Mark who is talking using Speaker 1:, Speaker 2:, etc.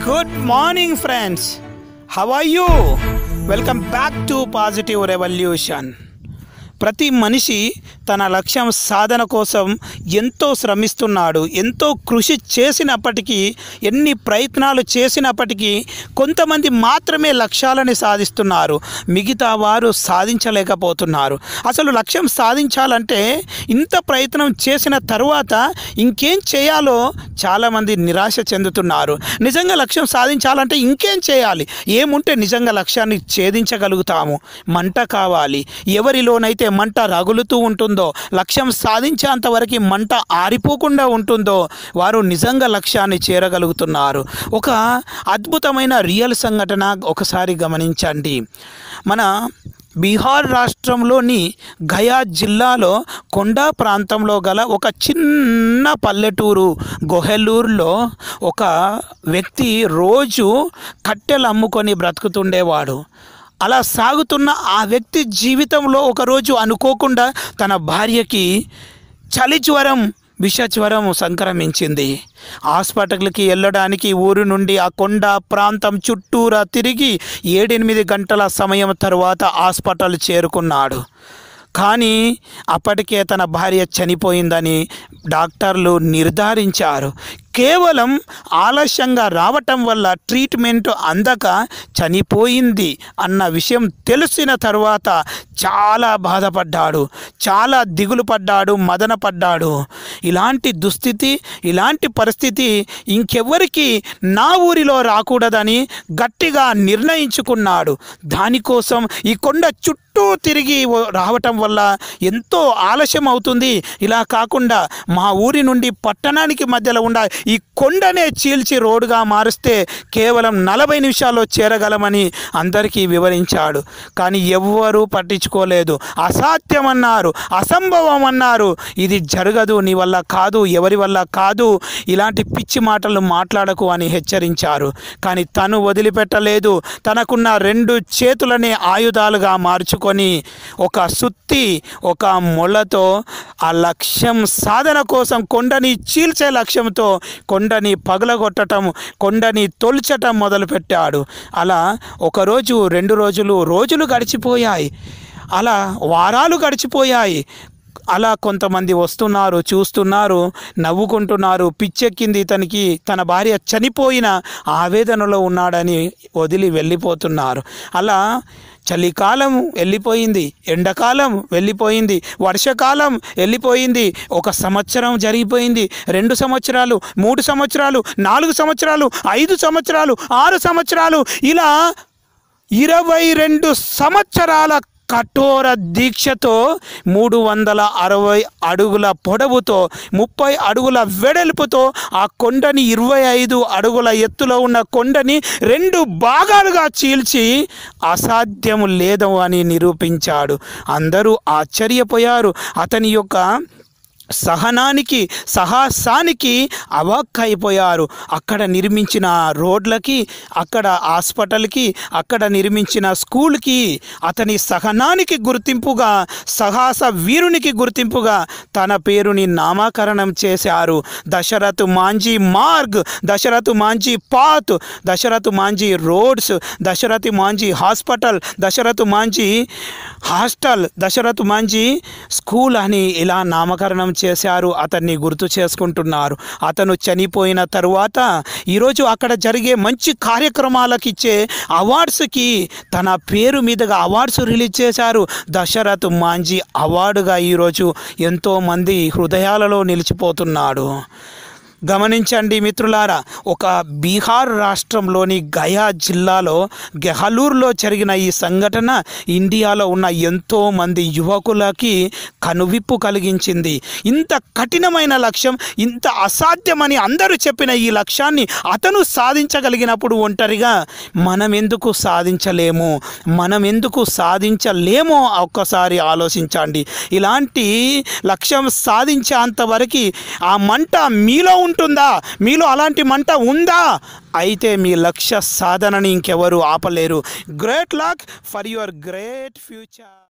Speaker 1: good morning friends how are you welcome back to positive revolution ప్రతి మనిషి తన లక్ష్యం సాధన కోసం ఎంతో శ్రమిస్తున్నాడు ఎంతో కృషి చేసినప్పటికీ ఎన్ని ప్రయత్నాలు చేసినప్పటికీ కొంతమంది మాత్రమే లక్ష్యాలని సాధిస్తున్నారు మిగతా వారు సాధించలేకపోతున్నారు అసలు లక్ష్యం సాధించాలంటే ఇంత ప్రయత్నం చేసిన తరువాత ఇంకేం చేయాలో చాలామంది నిరాశ చెందుతున్నారు నిజంగా లక్ష్యం సాధించాలంటే ఇంకేం చేయాలి ఏముంటే నిజంగా లక్ష్యాన్ని ఛేదించగలుగుతాము మంట కావాలి ఎవరిలోనైతే మంట రగులుతూ ఉంటుందో లక్ష్యం సాధించేంత వరకు మంట ఆరిపోకుండా ఉంటుందో వారు నిజంగా లక్ష్యాన్ని చేరగలుగుతున్నారు ఒక అద్భుతమైన రియల్ సంఘటన ఒకసారి గమనించండి మన బీహార్ రాష్ట్రంలోని గయా జిల్లాలో కొండా ప్రాంతంలో గల ఒక చిన్న పల్లెటూరు గొహెలూరులో ఒక వ్యక్తి రోజు కట్టెలు అమ్ముకొని బ్రతుకుతుండేవాడు అలా సాగుతున్న ఆ వ్యక్తి జీవితంలో ఒకరోజు అనుకోకుండా తన భార్యకి చలి జ్వరం విష జ్వరం సంక్రమించింది హాస్పిటల్కి వెళ్ళడానికి ఊరు నుండి ఆ కొండ ప్రాంతం చుట్టూరా తిరిగి ఏడెనిమిది గంటల సమయం తర్వాత హాస్పిటల్ చేరుకున్నాడు కానీ అప్పటికే తన భార్య చనిపోయిందని డాక్టర్లు నిర్ధారించారు కేవలం ఆలస్యంగా రావటం వల్ల ట్రీట్మెంట్ అందక చనిపోయింది అన్న విషయం తెలిసిన తర్వాత చాలా బాధపడ్డాడు చాలా దిగులు పడ్డాడు మదన పడ్డాడు ఇలాంటి దుస్థితి ఇలాంటి పరిస్థితి ఇంకెవ్వరికి నా ఊరిలో రాకూడదని గట్టిగా నిర్ణయించుకున్నాడు దానికోసం ఈ కొండ చుట్టూ తిరిగి వ- రావటం వల్ల ఎంతో ఆలస్యం అవుతుంది ఇలా కాకుండా మా ఊరి నుండి పట్టణానికి మధ్యలో ఉన్న ఈ కొండనే చీల్చి రోడ్డుగా మారుస్తే కేవలం నలభై నిమిషాల్లో చేరగలమని అందరికీ వివరించాడు కానీ ఎవ్వరూ పట్టించుకోలేదు అసాధ్యమన్నారు అసంభవం అన్నారు ఇది జరగదు నీ వల్ల కాదు ఎవరి వల్ల కాదు ఇలాంటి పిచ్చి మాటలు మాట్లాడకు అని హెచ్చరించారు కానీ తను వదిలిపెట్టలేదు తనకున్న రెండు చేతులనే ఆయుధాలుగా మార్చుకొని ఒక సుత్తి ఒక మొలతో ఆ లక్ష్యం సాధన కోసం కొండని చీల్చే లక్ష్యంతో కొండని పగలగొట్టటం కొండని తొల్చటం మొదలుపెట్టాడు అలా ఒకరోజు రెండు రోజులు రోజులు గడిచిపోయాయి అలా వారాలు గడిచిపోయాయి అలా కొంతమంది వస్తున్నారు చూస్తున్నారు నవ్వుకుంటున్నారు పిచ్చెక్కింది ఇతనికి తన భార్య చనిపోయిన ఆవేదనలో ఉన్నాడని వదిలి వెళ్ళిపోతున్నారు అలా చలికాలం వెళ్ళిపోయింది ఎండాకాలం వెళ్ళిపోయింది వర్షాకాలం వెళ్ళిపోయింది ఒక సంవత్సరం జరిగిపోయింది రెండు సంవత్సరాలు మూడు సంవత్సరాలు నాలుగు సంవత్సరాలు ఐదు సంవత్సరాలు ఆరు సంవత్సరాలు ఇలా ఇరవై రెండు సంవత్సరాల కఠోర దీక్షతో మూడు వందల అరవై అడుగుల పొడవుతో ముప్పై అడుగుల వెడల్పుతో ఆ కొండని ఇరవై ఐదు అడుగుల ఎత్తులో ఉన్న కొండని రెండు భాగాలుగా చీల్చి అసాధ్యము లేదు అని నిరూపించాడు అందరూ ఆశ్చర్యపోయారు అతని యొక్క సహనానికి సాహసానికి అవాక్కైపోయారు అక్కడ నిర్మించిన రోడ్లకి అక్కడ హాస్పిటల్కి అక్కడ నిర్మించిన స్కూల్కి అతని సహనానికి గుర్తింపుగా సాహస వీరునికి గుర్తింపుగా తన పేరుని నామకరణం చేశారు Dashrath Manjhi Marg Dashrath Manjhi path Dashrath Manjhi roads Dashrath Manjhi hospital Dashrath Manjhi hostel Dashrath Manjhi school అని ఇలా నామకరణం చేశారు అతన్ని గుర్తు చేసుకుంటున్నారు అతను చనిపోయిన తరువాత ఈరోజు అక్కడ జరిగే మంచి కార్యక్రమాలకు ఇచ్చే అవార్డ్స్కి తన పేరు మీదుగా అవార్డ్స్ రిలీజ్ చేశారు దశరథ్ మాంజీ అవార్డుగా ఈరోజు ఎంతోమంది హృదయాలలో నిలిచిపోతున్నాడు గమనించండి మిత్రులారా ఒక బీహార్ రాష్ట్రంలోని గయా జిల్లాలో గెహలూరులో జరిగిన ఈ సంఘటన ఇండియాలో ఉన్న ఎంతో మంది యువకులకి కనువిప్పు కలిగించింది ఇంత కఠినమైన లక్ష్యం ఇంత అసాధ్యమని అందరూ చెప్పిన ఈ లక్ష్యాన్ని అతను సాధించగలిగినప్పుడు ఒంటరిగా మనం ఎందుకు సాధించలేము మనం ఎందుకు సాధించలేమో ఒక్కసారి ఆలోచించండి ఇలాంటి లక్ష్యం సాధించేంత వరకు ఆ మంట మీలో ఉంటుందా మీలో అలాంటి మంట ఉందా అయితే మీ లక్ష్య సాధనని ఇంకెవరు ఆపలేరు great luck for your great future